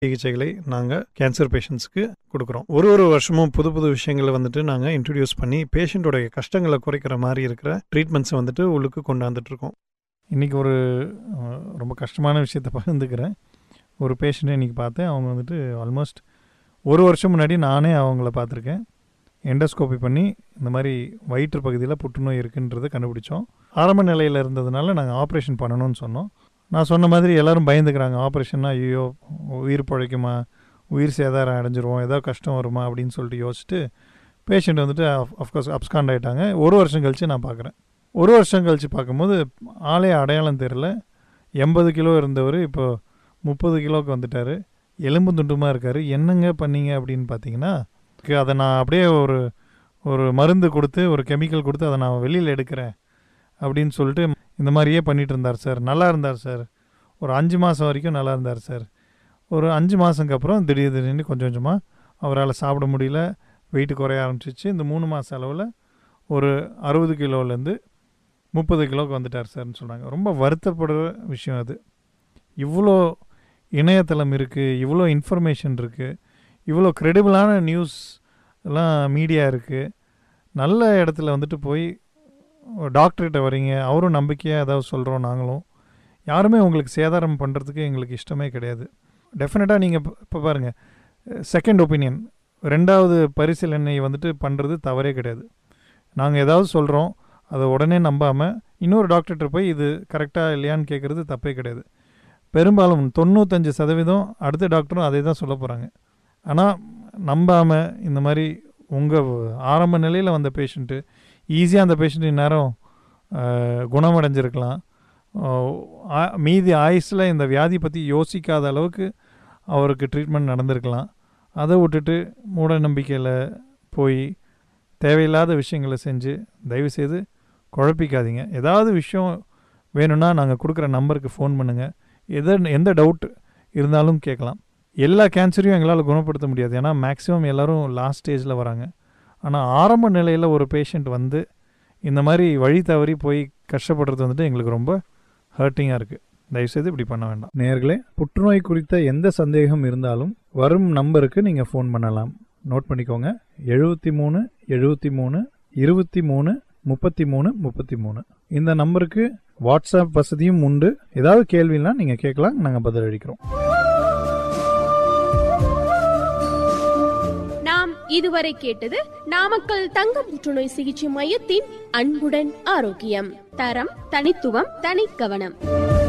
சிகிச்சைகளை நாங்கள் கேன்சர் பேஷண்ட்ஸ்க்கு கொடுக்குறோம் ஒரு ஒரு வருஷமும் புது புது விஷயங்களை வந்துட்டு நாங்கள் இன்ட்ரடியூஸ் பண்ணி பேஷண்ட்டோடைய கஷ்டங்களை குறைக்கிற மாதிரி இருக்கிற ட்ரீட்மெண்ட்ஸை வந்துட்டு உள்ளுக்கு கொண்டாந்துட்டு இருக்கோம் இன்றைக்கி ஒரு அஹ், ரொம்ப கஷ்டமான விஷயத்தை பகிர்ந்துக்கிறேன் ஒரு பேஷண்ட்டை இன்றைக்கி பார்த்தேன் அவங்க வந்துட்டு ஆல்மோஸ்ட் ஒரு வருஷம் முன்னாடி நானே அவங்கள பார்த்துருக்கேன் எண்டோஸ்கோபி பண்ணி இந்த மாதிரி வயிற்று பகுதியில் புற்றுநோய் இருக்குன்றதை கண்டுபிடிச்சோம் ஆரம்ப நிலையில் இருந்ததுனால நாங்கள் ஆப்ரேஷன் பண்ணணும்னு சொன்னோம் நான் சொன்ன மாதிரி எல்லாரும் பயந்துக்கிறாங்க ஆப்ரேஷன்னா ஐயோ உயிர் பிழைக்குமா உயிர் சேதாரம் அடைஞ்சிருவோம் ஏதோ கஷ்டம் வருமா அப்படின்னு சொல்லிட்டு யோசிச்சுட்டு பேஷண்ட் வந்துட்டு அஃப்கோர்ஸ் அப்ஸ்காண்ட் ஆகிட்டாங்க ஒரு வருஷம் கழித்து நான் பார்க்குறேன் ஒரு வருஷம் கழித்து பார்க்கும்போது ஆளே அடையாளம் தெரில எண்பது கிலோ இருந்தவர் இப்போ முப்பது கிலோவுக்கு வந்துட்டார் எலும்பு துண்டுமாக இருக்கார் என்னங்க பண்ணீங்க அப்படின்னு பார்த்தீங்கன்னா க்கு அதை நான் அப்படியே ஒரு ஒரு மருந்து கொடுத்து ஒரு கெமிக்கல் கொடுத்து அதை நான் வெளியில் எடுக்கிறேன் அப்படின்னு சொல்லிட்டு இந்த மாதிரியே பண்ணிட்டு இருந்தார் சார் நல்லா இருந்தார் சார் ஒரு அஞ்சு மாதம் வரைக்கும் நல்லா இருந்தார் சார் ஒரு அஞ்சு மாதத்துக்கு அப்புறம் திடீர் திடீர்னு கொஞ்சம் கொஞ்சமாக அவரால் சாப்பிட முடியல வெயிட் குறைய ஆரம்பிச்சிச்சு இந்த மூணு மாத அளவில் ஒரு அறுபது கிலோலேருந்து முப்பது கிலோவுக்கு வந்துட்டார் சார்னு சொன்னாங்க ரொம்ப வருத்தப்படுற விஷயம் அது இவ்வளோ இணையதளம் இருக்குது இவ்வளோ இன்ஃபர்மேஷன் இருக்குது இவ்வளோ க்ரெடிபிளான நியூஸ் எல்லாம் மீடியா இருக்குது நல்ல இடத்துல வந்துட்டு போய் டாக்டர்கிட்ட வரீங்க அவரும் நம்பிக்கையாக ஏதாவது சொல்கிறோம் நாங்களும் யாருமே உங்களுக்கு சேதாரம் பண்ணுறதுக்கு எங்களுக்கு இஷ்டமே கிடையாது டெஃபினட்டாக நீங்கள் இப்போ பாருங்கள் செகண்ட் ஒப்பீனியன் ரெண்டாவது பரிசீலனை வந்துட்டு பண்ணுறது தவறே கிடையாது நாங்கள் ஏதாவது சொல்கிறோம் அதை உடனே நம்பாமல் இன்னொரு டாக்டர்கிட்ட போய் இது கரெக்டாக இல்லையான்னு கேட்குறது தப்பே கிடையாது பெரும்பாலும் தொண்ணூத்தஞ்சு சதவீதம் அடுத்த டாக்டரும் அதே தான் சொல்ல போகிறாங்க ஆனால் நம்பாமல் இந்த மாதிரி உங்கள் ஆரம்ப நிலையில் வந்த பேஷண்ட்டு ஈஸியாக அந்த பேஷண்ட் இந்நேரம் அஹ், குணமடைஞ்சிருக்கலாம் அஹ், ஆ- மீதி ஆயுஸில் இந்த வியாதி பற்றி யோசிக்காத அளவுக்கு அவருக்கு ட்ரீட்மெண்ட் நடந்திருக்கலாம் அதை விட்டுட்டு மூட நம்பிக்கையில் போய் தேவையில்லாத விஷயங்களை செஞ்சு தயவுசெய்து குழப்பிக்காதீங்க ஏதாவது விஷயம் வேணும்னா நாங்கள் கொடுக்குற நம்பருக்கு ஃபோன் பண்ணுங்கள் எத எந்த டவுட் இருந்தாலும் கேட்கலாம் எல்லா கேன்சரையும் எங்களால் குணப்படுத்த முடியாது ஏன்னா மேக்ஸிமம் எல்லாரும் லாஸ்ட் ஸ்டேஜில் வராங்க ஆனால் ஆரம்ப நிலையில் ஒரு பேஷண்ட் வந்து இந்த மாதிரி வழி தவறி போய் கஷ்டப்படுறது வந்துட்டு எங்களுக்கு ரொம்ப ஹர்ட்டிங்காக இருக்குது தயவுசெய்து இப்படி பண்ண வேண்டாம் நேர்களே புற்றுநோய் குறித்த எந்த சந்தேகம் இருந்தாலும் வரும் நம்பருக்கு நீங்கள் ஃபோன் பண்ணலாம் நோட் பண்ணிக்கோங்க எழுபத்தி மூணு எழுபத்தி மூணு இருபத்தி மூணு முப்பத்தி மூணு முப்பத்தி மூணு இந்த நம்பருக்கு வாட்ஸ்அப் வசதியும் உண்டு ஏதாவது கேள்வினா நீங்கள் கேட்கலாம் நாங்கள் பதிலளிக்கிறோம் நாம் இதுவரை கேட்டது நாமக்கல் தங்க புற்றுநோய் சிகிச்சை மையத்தின் அன்புடன் ஆரோக்கியம் தரம் தனித்துவம் தனி கவனம்